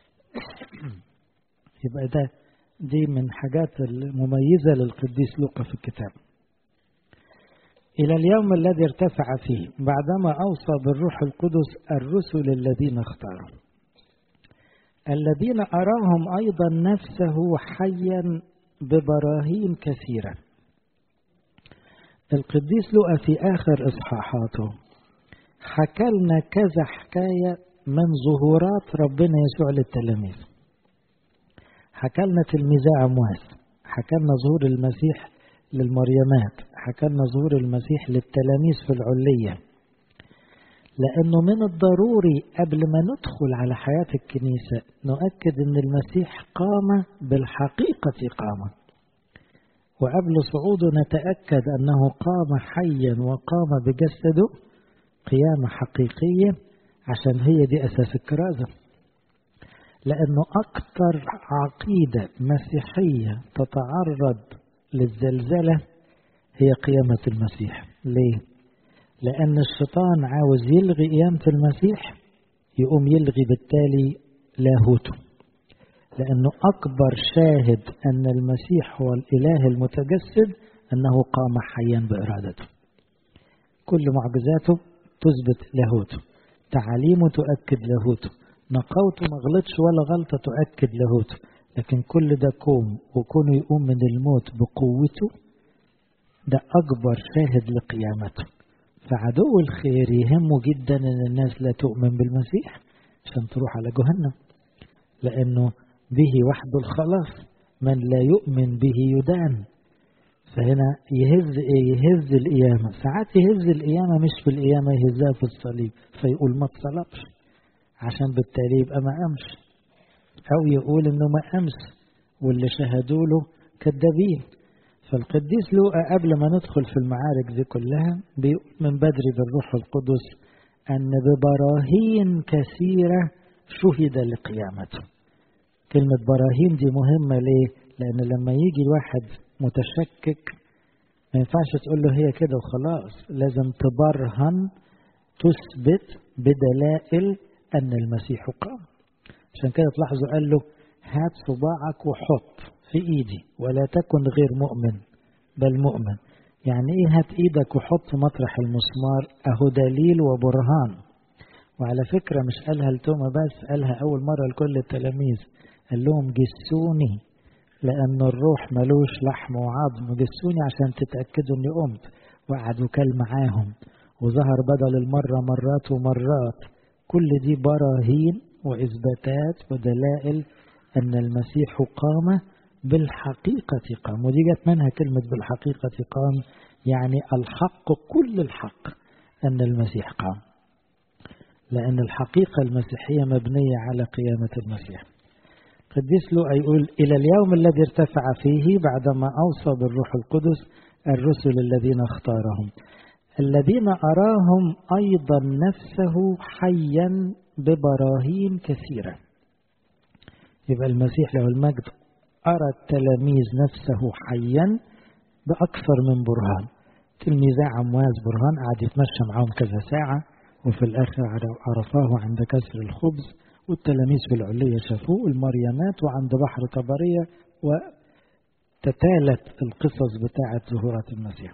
يبقى ده دي من حاجات المميزة للقديس لوقا في الكتاب إلى اليوم الذي ارتفع فيه بعدما أوصى بالروح القدس الرسل الذين اختاروا الذين أراهم أيضا نفسه حيا ببراهين كثيرة القديس لوقا في آخر إصحاحاته حكى لنا كذا حكاية من ظهورات ربنا يسوع للتلاميذ حكى لنا تلميذي عمواس حكى لنا ظهور المسيح للمريمات حكى لنا ظهور المسيح للتلاميذ في العلية لأنه من الضروري قبل ما ندخل على حياة الكنيسة نؤكد أن المسيح قام بالحقيقة قام وقبل صعوده نتأكد أنه قام حيا وقام بجسده قيامة حقيقية عشان هي دي أساس الكرازة لأنه أكثر عقيدة مسيحية تتعرض للزلزلة هي قيامة المسيح ليه؟ لأن الشيطان عاوز يلغي قيامة المسيح يقوم يلغي بالتالي لاهوته لأنه أكبر شاهد أن المسيح هو الإله المتجسد أنه قام حيا بإرادته كل معجزاته تثبت لاهوته تعاليمه تؤكد لاهوته نقوته ما غلطش ولا غلطة تؤكد لاهوته لكن كل ده كوم وكونه يقوم من الموت بقوته ده أكبر شاهد لقيامته فعدو الخير يهمه جدا أن الناس لا تؤمن بالمسيح عشان تروح على جهنم لأنه به وحده الخلاص من لا يؤمن به يدان فهنا يهز ايه يهز القيامة ساعات يهز القيامة مش في القيامة يهزها في الصليب فيقول ما اتصلبش عشان بالتالي يبقى ما قامش أو يقول إنه ما قامش واللي شهدوا له كذابين فالقديس لوقا قبل ما ندخل في المعارك دي كلها بيقول من بدري بالروح القدس أن ببراهين كثيرة شهد لقيامته كلمة براهين دي مهمة ليه؟ لأن لما يجي الواحد متشكك ما ينفعش تقول له هي كده وخلاص لازم تبرهن تثبت بدلائل أن المسيح قام عشان كده تلاحظوا قال له هات صباعك وحط في إيدي ولا تكن غير مؤمن بل مؤمن يعني إيه هات إيدك وحط مطرح المسمار أهو دليل وبرهان وعلى فكرة مش قالها لتوما بس قالها أول مرة لكل التلاميذ قال لهم جسوني لأن الروح ملوش لحم وعظم جسوني عشان تتأكدوا إني قمت وقعدوا كل معاهم وظهر بدل المرة مرات ومرات كل دي براهين وإثباتات ودلائل أن المسيح قام بالحقيقة قام ودي جت منها كلمة بالحقيقة قام يعني الحق كل الحق أن المسيح قام لأن الحقيقة المسيحية مبنية على قيامة المسيح قديس لوقا يقول إلى اليوم الذي ارتفع فيه بعدما أوصى بالروح القدس الرسل الذين اختارهم الذين أراهم أيضا نفسه حيا ببراهين كثيرة يبقى المسيح له المجد أرى التلاميذ نفسه حيا بأكثر من برهان تلميذ عمواز برهان قعد يتمشى معهم كذا ساعة وفي الآخر عرفاه عند كسر الخبز والتلاميذ في العلية شافوه المريمات وعند بحر طبرية وتتالت القصص بتاعة ظهورات المسيح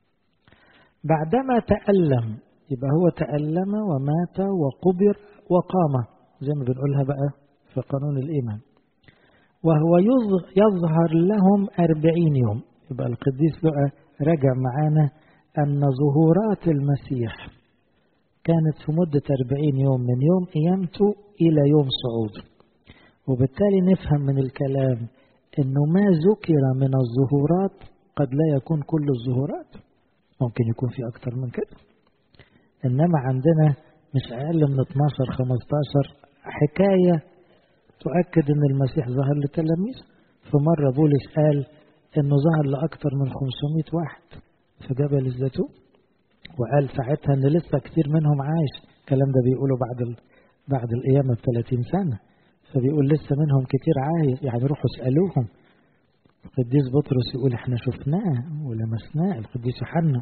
بعدما تألم يبقى هو تألم ومات وقبر وقام زي ما بنقولها بقى في قانون الإيمان وهو يظهر لهم أربعين يوم يبقى القديس لقى رجع معانا أن ظهورات المسيح كانت في مدة 40 يوم من يوم قيامته إلى يوم صعوده وبالتالي نفهم من الكلام أنه ما ذكر من الظهورات قد لا يكون كل الظهورات ممكن يكون في أكتر من كده إنما عندنا مش أقل من 12 15 حكاية تؤكد أن المسيح ظهر لتلاميذه في مرة بولس قال أنه ظهر لأكثر من 500 واحد في جبل الزيتون وقال ساعتها أن لسه كتير منهم عايش الكلام ده بيقوله بعد ال... بعد القيامة ب 30 سنة فبيقول لسه منهم كتير عايش يعني روحوا اسألوهم القديس بطرس يقول احنا شفناه ولمسناه القديس يوحنا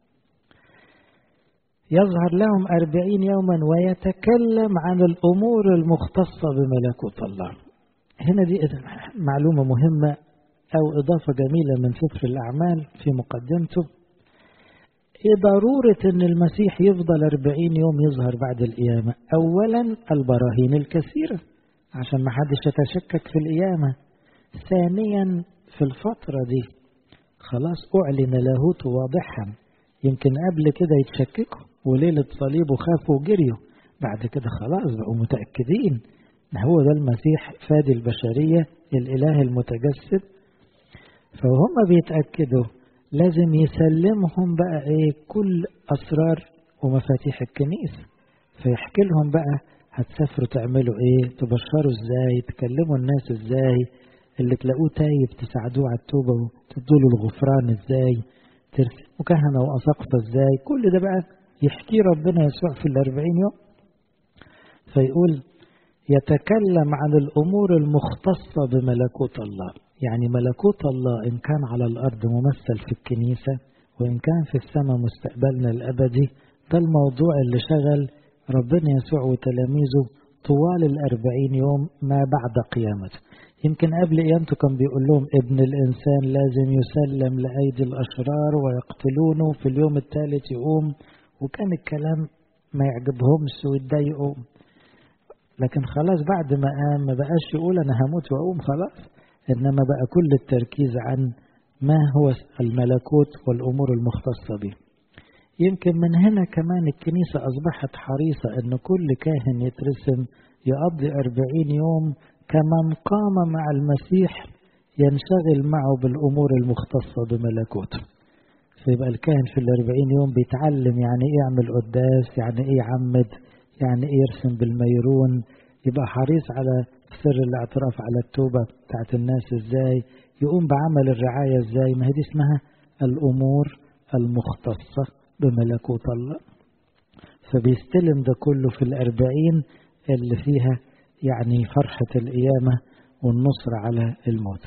يظهر لهم أربعين يوما ويتكلم عن الأمور المختصة بملكوت الله هنا دي معلومة مهمة أو إضافة جميلة من سفر الأعمال في مقدمته إيه ضرورة أن المسيح يفضل أربعين يوم يظهر بعد القيامة أولا البراهين الكثيرة عشان ما حدش يتشكك في القيامة ثانيا في الفترة دي خلاص أعلن لاهوت واضحا يمكن قبل كده يتشككوا وليلة صليبه خافوا وجريوا بعد كده خلاص بقوا متأكدين ان هو ده المسيح فادي البشرية الإله المتجسد فهم بيتأكدوا لازم يسلمهم بقى ايه كل أسرار ومفاتيح الكنيسة فيحكي لهم بقى هتسافروا تعملوا ايه تبشروا ازاي تكلموا الناس ازاي اللي تلاقوه تايب تساعدوه على التوبة وتدوا له الغفران ازاي ترسموا كهنة وأساقفة ازاي كل ده بقى يحكي ربنا يسوع في الأربعين يوم فيقول يتكلم عن الأمور المختصة بملكوت الله يعني ملكوت الله إن كان على الأرض ممثل في الكنيسة وإن كان في السماء مستقبلنا الأبدي ده الموضوع اللي شغل ربنا يسوع وتلاميذه طوال الأربعين يوم ما بعد قيامته يمكن قبل قيامته كان بيقول لهم ابن الإنسان لازم يسلم لأيدي الأشرار ويقتلونه في اليوم الثالث يقوم وكان الكلام ما يعجبهمش ويتضايقوا لكن خلاص بعد ما قام ما بقاش يقول أنا هموت وأقوم خلاص إنما بقى كل التركيز عن ما هو الملكوت والأمور المختصة به يمكن من هنا كمان الكنيسة أصبحت حريصة أن كل كاهن يترسم يقضي أربعين يوم كمن قام مع المسيح ينشغل معه بالأمور المختصة بملكوته فيبقى الكاهن في الأربعين يوم بيتعلم يعني إيه يعمل قداس يعني إيه يعمد يعني إيه يرسم بالميرون يبقى حريص على سر الاعتراف على التوبة بتاعت الناس إزاي يقوم بعمل الرعاية إزاي ما هي دي اسمها الأمور المختصة بملكوت الله فبيستلم ده كله في الأربعين اللي فيها يعني فرحة القيامة والنصر على الموت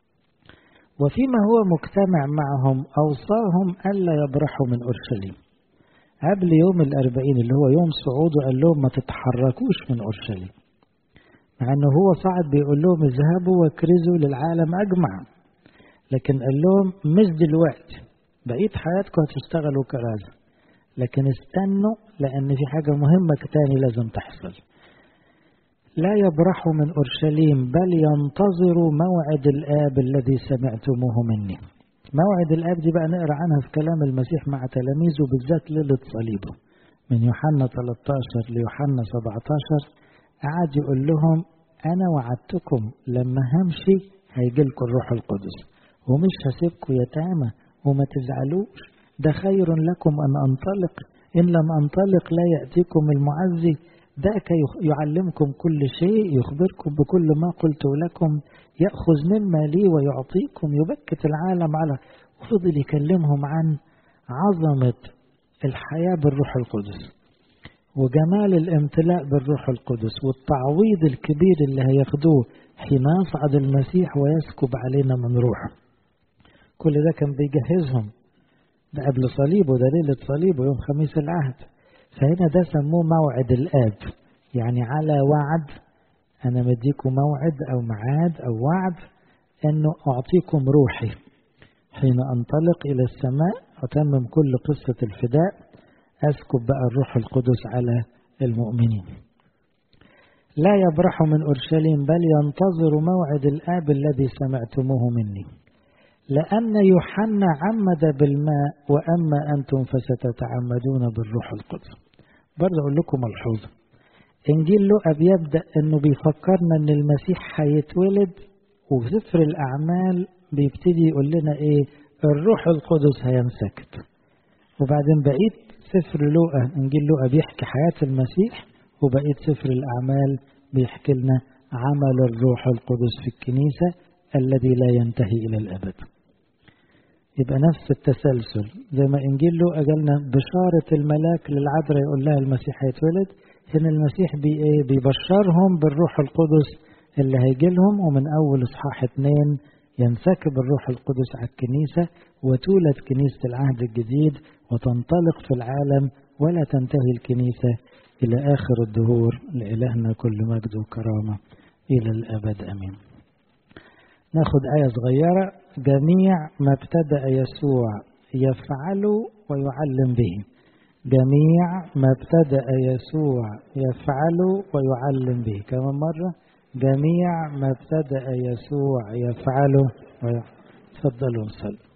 وفيما هو مجتمع معهم أوصاهم ألا يبرحوا من أورشليم قبل يوم الأربعين اللي هو يوم صعوده قال لهم ما تتحركوش من أورشليم مع أنه هو صعد بيقول لهم اذهبوا واكرزوا للعالم أجمع لكن قال لهم مش دلوقتي بقيت حياتكم هتشتغلوا كرازة لكن استنوا لأن في حاجة مهمة تاني لازم تحصل لا يبرحوا من أورشليم بل ينتظروا موعد الآب الذي سمعتموه مني موعد الآب دي بقى نقرأ عنها في كلام المسيح مع تلاميذه بالذات ليلة صليبه من يوحنا 13 ليوحنا 17 قعد يقول لهم أنا وعدتكم لما همشي هيجي لكم الروح القدس ومش هسيبكم يتامى وما تزعلوش ده خير لكم أن أنطلق إن لم أنطلق لا يأتيكم المعزي ذاك يعلمكم كل شيء يخبركم بكل ما قلت لكم يأخذ مما لي ويعطيكم يبكت العالم على وفضل يكلمهم عن عظمة الحياة بالروح القدس وجمال الامتلاء بالروح القدس والتعويض الكبير اللي هياخدوه حين يصعد المسيح ويسكب علينا من روحه كل ده كان بيجهزهم ده قبل صليبه ده ليلة صليبه يوم خميس العهد فهنا ده سموه موعد الآب يعني على وعد أنا مديكم موعد أو معاد أو وعد أنه أعطيكم روحي حين أنطلق إلى السماء أتمم كل قصة الفداء أسكب بقى الروح القدس على المؤمنين لا يبرح من أورشليم بل ينتظر موعد الآب الذي سمعتموه مني لأن يوحنا عمد بالماء وأما أنتم فستتعمدون بالروح القدس برضه أقول لكم ملحوظة إنجيل لوقا بيبدأ إنه بيفكرنا إن المسيح هيتولد وسفر الأعمال بيبتدي يقول لنا إيه الروح القدس هينسكت وبعدين بقيت سفر لوقا إنجيل لوقا بيحكي حياة المسيح وبقيت سفر الأعمال بيحكي لنا عمل الروح القدس في الكنيسة الذي لا ينتهي إلى الأبد يبقى نفس التسلسل زي ما إنجيل لوقا قالنا بشارة الملاك للعذراء يقول لها المسيح هيتولد هنا المسيح بي إيه بيبشرهم بالروح القدس اللي هيجي لهم ومن أول إصحاح اتنين ينسكب الروح القدس على الكنيسة وتولد كنيسة العهد الجديد وتنطلق في العالم ولا تنتهي الكنيسة إلى آخر الدهور لإلهنا كل مجد وكرامة إلى الأبد أمين ناخد آية صغيرة جميع ما ابتدأ يسوع يفعل ويعلم به جميع ما ابتدأ يسوع يفعل ويعلم به كمان مرة جميع ما ابتدأ يسوع يفعله ويعلم. تفضلوا صلوا